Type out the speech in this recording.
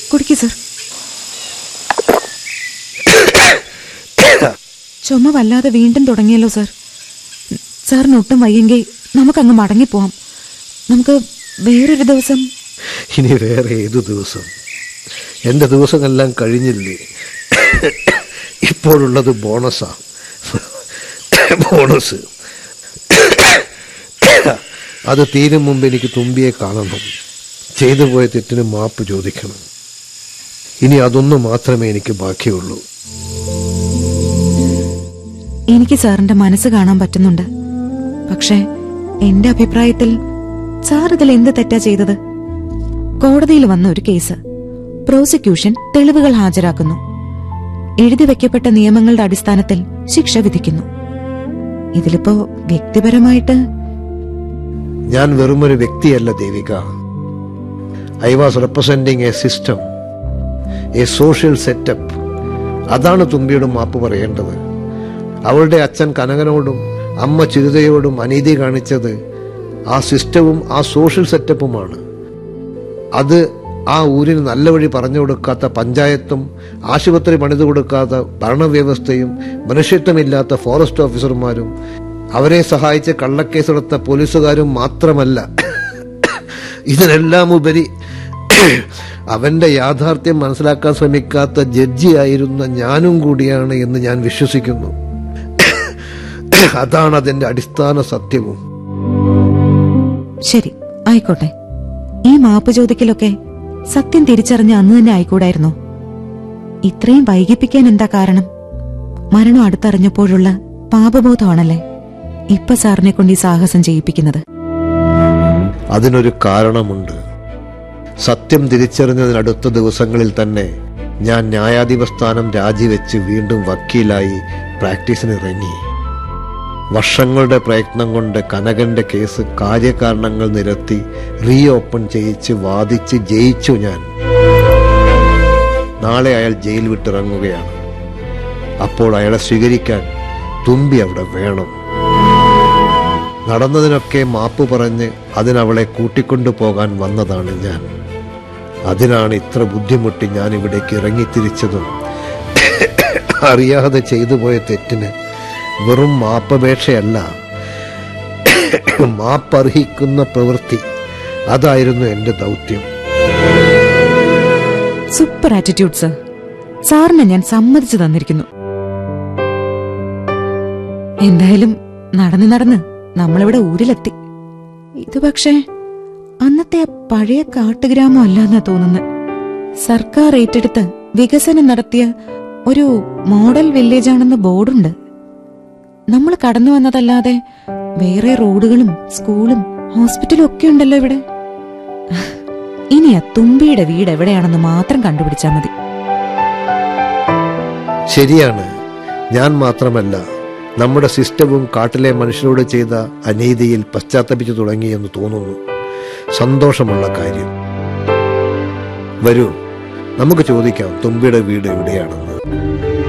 കുടിക്കൂ സർ ചുമ വല്ലാതെ വീണ്ടും തുടങ്ങിയല്ലോ സർ സാറിന് ഒട്ടും വയ്യെങ്കിൽ നമുക്കങ്ങ് മടങ്ങിപ്പോവാം നമുക്ക് വേറൊരു ദിവസം ഇനി വേറെ ഏതു ദിവസം എൻ്റെ ദിവസമെല്ലാം കഴിഞ്ഞില്ലേ ഇപ്പോഴുള്ളത് ബോണസാ ബോണസ് അത് തീരും മുമ്പ് എനിക്ക് തുമ്പിയെ കാണണം ചെയ്തു പോയ തെറ്റിന് മാപ്പ് ചോദിക്കണം ഇനി അതൊന്നു മാത്രമേ എനിക്ക് ബാക്കിയുള്ളൂ എനിക്ക് സാറിന്റെ മനസ്സ് കാണാൻ പറ്റുന്നുണ്ട് പക്ഷേ എന്റെ അഭിപ്രായത്തിൽ സാർ ഇതിൽ എന്ത് തെറ്റാ ചെയ്തത് കോടതിയിൽ വന്ന ഒരു കേസ് പ്രോസിക്യൂഷൻ തെളിവുകൾ ഹാജരാക്കുന്നു എഴുതി വെക്കപ്പെട്ട നിയമങ്ങളുടെ അടിസ്ഥാനത്തിൽ ശിക്ഷ വിധിക്കുന്നു ഇതിലിപ്പോ വ്യക്തിപരമായിട്ട് ഞാൻ വെറുമൊരു വ്യക്തിയല്ല Devika I was representing a system a social setup അതാണ് തുമ്പിയോട് മാപ്പ് പറയേണ്ടത് അവളുടെ അച്ഛൻ കനകനോടും അമ്മ ചിരുതയോടും അനീതി കാണിച്ചത് ആ സിസ്റ്റവും ആ സോഷ്യൽ സെറ്റപ്പുമാണ് അത് ആ ഊരിന് നല്ല വഴി പറഞ്ഞു കൊടുക്കാത്ത പഞ്ചായത്തും ആശുപത്രി പണിതു കൊടുക്കാത്ത ഭരണവ്യവസ്ഥയും മനുഷ്യത്വമില്ലാത്ത ഫോറസ്റ്റ് ഓഫീസർമാരും അവരെ സഹായിച്ച് കള്ളക്കേസെടുത്ത പോലീസുകാരും മാത്രമല്ല ഇതിനെല്ലാം ഉപരി അവന്റെ യാഥാർത്ഥ്യം മനസ്സിലാക്കാൻ ശ്രമിക്കാത്ത ജഡ്ജിയായിരുന്ന ഞാനും കൂടിയാണ് എന്ന് ഞാൻ വിശ്വസിക്കുന്നു അതാണ് അതിന്റെ അടിസ്ഥാന സത്യവും ശരി ആയിക്കോട്ടെ ഈ മാപ്പ് ചോദിക്കലൊക്കെ സത്യം തിരിച്ചറിഞ്ഞ അന്ന് തന്നെ ആയിക്കൂടായിരുന്നോ ഇത്രയും വൈകിപ്പിക്കാൻ എന്താ കാരണം മരണം അടുത്തറിഞ്ഞപ്പോഴുള്ള പാപബോധമാണല്ലേ ഇപ്പൊ സാറിനെ കൊണ്ട് ഈ സാഹസം ചെയ്യിപ്പിക്കുന്നത് അതിനൊരു കാരണമുണ്ട് സത്യം തിരിച്ചറിഞ്ഞതിനടുത്ത ദിവസങ്ങളിൽ തന്നെ ഞാൻ ന്യായാധിപ സ്ഥാനം രാജിവെച്ച് വീണ്ടും വക്കീലായി പ്രാക്ടീസിന് ഇറങ്ങി വർഷങ്ങളുടെ പ്രയത്നം കൊണ്ട് കനകന്റെ കേസ് കാര്യകാരണങ്ങൾ നിരത്തി റീ ഓപ്പൺ ചെയ്യിച്ച് വാദിച്ച് ജയിച്ചു ഞാൻ നാളെ അയാൾ ജയിൽ വിട്ടിറങ്ങുകയാണ് അപ്പോൾ അയാളെ സ്വീകരിക്കാൻ തുമ്പി അവിടെ വേണം നടന്നതിനൊക്കെ മാപ്പ് പറഞ്ഞ് അതിനവളെ കൂട്ടിക്കൊണ്ടു പോകാൻ വന്നതാണ് ഞാൻ അതിനാണ് ഇത്ര ബുദ്ധിമുട്ടി ഞാൻ ഇവിടേക്ക് ഇറങ്ങിത്തിരിച്ചതും അറിയാതെ ചെയ്തു പോയ തെറ്റിന് വെറും മാപ്പപേക്ഷയല്ല മാപ്പർഹിക്കുന്ന പ്രവൃത്തി അതായിരുന്നു എന്റെ ദൗത്യം സൂപ്പർ ആറ്റിറ്റ്യൂഡ് സർ സാറിനെ ഞാൻ സമ്മതിച്ചു തന്നിരിക്കുന്നു എന്തായാലും നടന്ന് നടന്ന് നമ്മളിവിടെ ഊരിലെത്തി ഇത് പക്ഷേ അന്നത്തെ ആ പഴയ കാട്ടുഗ്രാമം അല്ലെന്നാ തോന്നുന്നത് സർക്കാർ ഏറ്റെടുത്ത് വികസനം നടത്തിയ ഒരു മോഡൽ വില്ലേജ് ആണെന്ന് ബോർഡുണ്ട് നമ്മൾ കടന്നു വന്നതല്ലാതെ വേറെ റോഡുകളും സ്കൂളും ഹോസ്പിറ്റലും ഒക്കെ ഉണ്ടല്ലോ ഇവിടെ ഇനി ആ തുമ്പിയുടെ വീട് എവിടെയാണെന്ന് മാത്രം കണ്ടുപിടിച്ചാൽ മതി ശരിയാണ് ഞാൻ മാത്രമല്ല നമ്മുടെ സിസ്റ്റവും കാട്ടിലെ മനുഷ്യരോട് ചെയ്ത അനീതിയിൽ പശ്ചാത്തപിച്ചു തുടങ്ങിയെന്ന് തോന്നുന്നു സന്തോഷമുള്ള കാര്യം വരൂ നമുക്ക് ചോദിക്കാം തുമ്പിയുടെ വീട് എവിടെയാണെന്ന്